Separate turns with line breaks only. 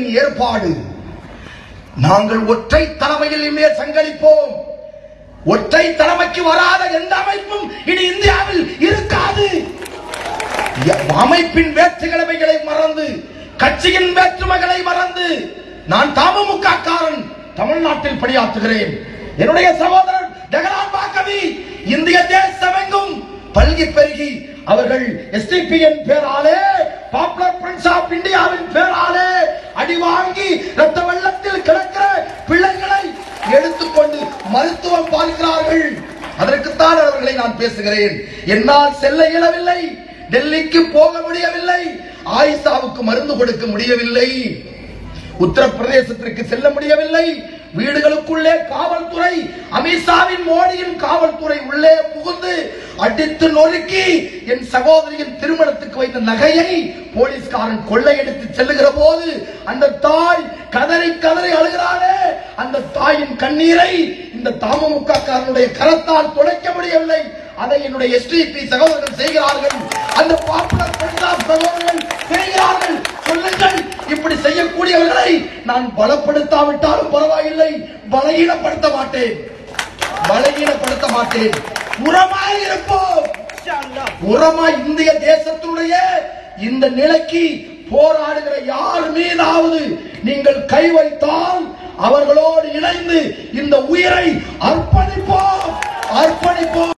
ஏற்பாடு நாங்கள் ஒற்றை தலைமையில் இனிமே சங்கடிப்போம் ஒற்றை தலைமைக்கு வராத எந்த அமைப்பும் இனி இந்தியாவில் இருக்காது அமைப்பின் வேற்றுக்கிழமைகளை மறந்து கட்சியின் வேற்றுமைகளை மறந்து நான் தமுமுக காரன் தமிழ்நாட்டில் பணியாற்றுகிறேன் என்னுடைய சகோதரர் ஜெகநாத் பாக்கவி இந்திய தேசமெங்கும் பல்கி பெருகி அவர்கள் எஸ்டிபிஎன் பேராலே பாப்புலர் ஃப்ரண்ட்ஸ் ஆஃப் இந்தியாவின் பேராலே அடி வாங்கி ரத்த வெள்ளத்தில் கிடக்கிற பிள்ளைகளை எடுத்துக்கொண்டு மருத்துவம் பார்க்கிறார்கள் அதற்குத்தான் அவர்களை நான் பேசுகிறேன் என்னால் செல்ல இயலவில்லை டெல்லிக்கு போக முடியவில்லை ஆயிஷாவுக்கு மருந்து கொடுக்க முடியவில்லை உத்தரப்பிரதேசத்திற்கு செல்ல முடியவில்லை வீடுகளுக்குள்ளே காவல்துறை அமித்ஷாவின் மோடியின் காவல்துறை உள்ளே புகுந்து அடித்து நொறுக்கி என் சகோதரியின் திருமணத்துக்கு வைத்த நகையை போலீஸ்காரன் கொள்ளையடித்து செல்லுகிற போது அந்த தாய் கதறி கதறி அழுகிறாளே அந்த தாயின் கண்ணீரை இந்த தமுக காரனுடைய கரத்தால் துடைக்க முடியவில்லை அதை என்னுடைய எஸ்டிபி சகோதரர்கள் செய்கிறார்கள் அந்த பாப்புலர் பஞ்சாப் சகோதரர்கள் செய்கிறார்கள் சொல்லுங்கள் இப்படி செய்யக்கூடியவர்களை நான் பலப்படுத்தாவிட்டாலும் பரவாயில்லை பலகீனப்படுத்த மாட்டேன் பலகீனப்படுத்த மாட்டேன் உரமாய் இருப்போம் உரமாய் இந்திய தேசத்துடைய இந்த நிலைக்கு போராடுகிற யார் மீதாவது நீங்கள் கை வைத்தால் அவர்களோடு இணைந்து இந்த உயிரை அர்ப்பணிப்போம் அர்ப்பணிப்போம்